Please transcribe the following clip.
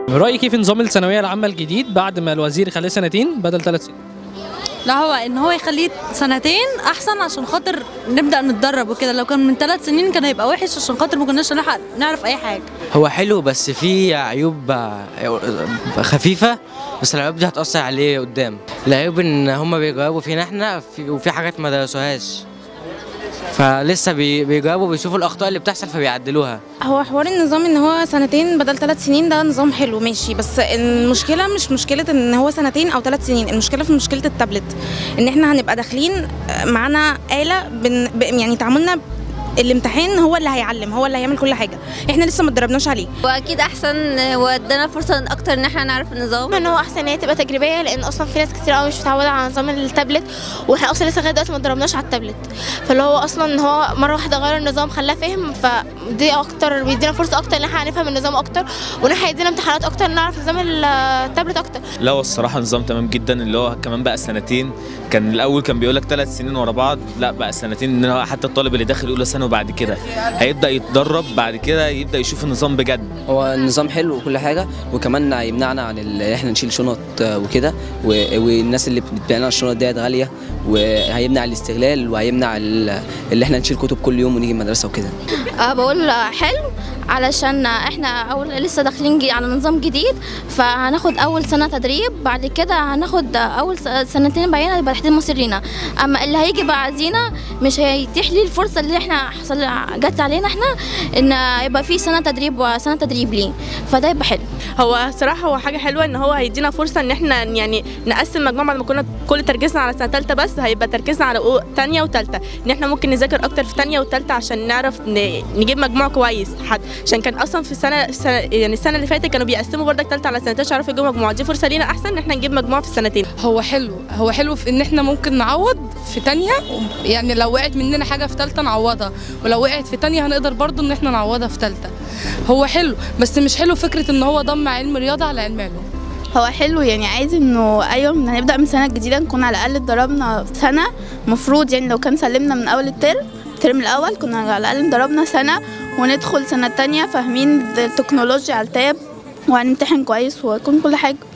رايك ايه في نظام الثانويه العامه الجديد بعد ما الوزير خلاه سنتين بدل ثلاث سنين لا هو ان هو يخليه سنتين احسن عشان خاطر نبدا نتدرب وكده لو كان من ثلاث سنين كان هيبقى وحش عشان خاطر ما كناش نلحق نعرف اي حاجه هو حلو بس فيه عيوب آه، خفيفة بس العيوب دي هتأثر عليه قدام العيوب ان هما بيجاوبوا فينا احنا في وفي حاجات ما درسوهاش فلسه بي- بيجاوبوا بيشوفوا الأخطاء اللي بتحصل فبيعدلوها هو حوار النظام ان هو سنتين بدل ثلاث سنين ده نظام حلو ماشي بس المشكله مش مشكله ان هو سنتين او ثلاث سنين المشكله في مشكله التابلت ان احنا هنبقى داخلين معانا آلة بن ب- يعني تعاملنا الامتحان هو اللي هيعلم هو اللي هيعمل كل حاجه احنا لسه ما اتدربناش عليه واكيد احسن وادانا فرصه اكتر ان احنا نعرف النظام ان هو احسن ان هي تبقى تجريبيه لان اصلا في ناس كتير قوي مش متعوده على نظام التابلت واحنا اصلا لسه لغايه دلوقتي ما اتدربناش على التابلت فاللي هو اصلا ان هو مره واحده غير النظام خلاه فهم فدي اكتر بيدينا فرصه اكتر ان احنا هنفهم النظام اكتر وان احنا هيدينا امتحانات اكتر نعرف نظام التابلت اكتر لا هو الصراحه نظام تمام جدا اللي هو كمان بقى سنتين كان الاول كان بيقول لك ثلاث سنين ورا بعض لا بقى سنتين ان هو حتى الطالب اللي داخل اولى ثانوي بعد كده هيبدا يتدرب بعد كده يبدا يشوف النظام بجد هو النظام حلو وكل حاجه وكمان هيمنعنا عن ال- احنا نشيل شنط وكده و- والناس اللي بتبيع لنا الشنط ديت غاليه وهيمنع الاستغلال وهيمنع ال- اللي احنا نشيل كتب كل يوم ونيجي المدرسه وكده أه بقول حلو علشان احنا اول لسه داخلين جي- على نظام جديد فهناخد اول سنه تدريب بعد كده هناخد اول س- سنتين بعدين يبقى تحديد مصير لينا اما اللي هيجي بعدينا مش هيتيح لي الفرصه اللي احنا حصل جت علينا احنا ان يبقى في سنه تدريب وسنه تدريب ليه فده يبقى حلو هو صراحة هو حاجة حلوة ان هو هيدينا فرصة ان احنا يعني نقسم مجموعة بعد ما كنا كل تركيزنا على سنة تالتة بس هيبقى تركيزنا على أو- تانية وتالتة ان احنا ممكن نذاكر اكتر في تانية وتالتة عشان نعرف ن- نجيب مجموع كويس حد عشان كان اصلا في السنة السنة يعني السنة اللي فاتت كانوا بيقسموا بردك تالتة على سنتين عشان يعرفوا يجيبوا مجموع دي فرصة لينا احسن ان احنا نجيب مجموع في السنتين هو حلو هو حلو في ان احنا ممكن نعوض في تانية يعني لو وقعت مننا حاجة في تالتة نعوضها ولو وقعت في تانية هنقدر برضو ان احنا نعوضها في تالتة هو حلو بس مش حلو فكرة ان هو ضم علم رياضة على علم علوم هو حلو يعني عايز انه ايوه من هنبدا من سنه جديده نكون على الاقل اتدربنا سنه مفروض يعني لو كان سلمنا من اول الترم الترم الاول كنا على الاقل اتدربنا سنه وندخل سنه تانية فاهمين التكنولوجيا على التاب وهنمتحن كويس ويكون كل حاجه